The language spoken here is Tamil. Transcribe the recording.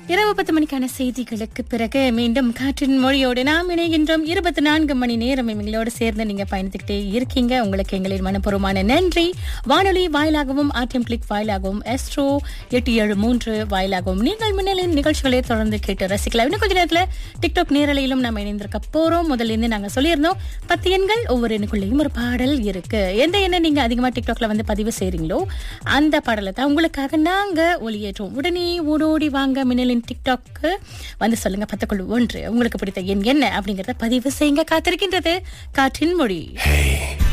இரவு பத்து மணிக்கான செய்திகளுக்கு பிறகு மீண்டும் காற்றின் மொழியோடு நாம் இணைகின்றோம் இருபத்தி நான்கு மணி நேரம் எங்களோடு சேர்ந்து நீங்க பயணித்துக்கிட்டே இருக்கீங்க உங்களுக்கு எங்களின் மனப்பூர்வமான நன்றி வானொலி வாயிலாகவும் ஆர்டிஎம் கிளிக் வாயிலாகவும் எஸ்ட்ரோ எட்டு ஏழு மூன்று வாயிலாகவும் நீங்கள் முன்னிலையின் நிகழ்ச்சிகளை தொடர்ந்து கேட்டு ரசிக்கலாம் இன்னும் கொஞ்ச நேரத்துல டிக்டாக் நேரலையிலும் நம்ம இணைந்திருக்க போறோம் முதல்ல இருந்து நாங்க சொல்லியிருந்தோம் பத்து எண்கள் ஒவ்வொரு எண்ணுக்குள்ளேயும் ஒரு பாடல் இருக்கு எந்த எண்ணை நீங்க அதிகமா டிக்டாக்ல வந்து பதிவு செய்றீங்களோ அந்த பாடலை தான் உங்களுக்காக நாங்க ஒளியேற்றோம் உடனே ஓடோடி வாங்க மின்னலின் டிக்டாக்கு வந்து சொல்லுங்க பத்துக்குள் ஒன்று உங்களுக்கு பிடித்த எண் என்ன அப்படிங்கறத பதிவு செய்யுங்க காத்திருக்கின்றது காற்றின் மொழி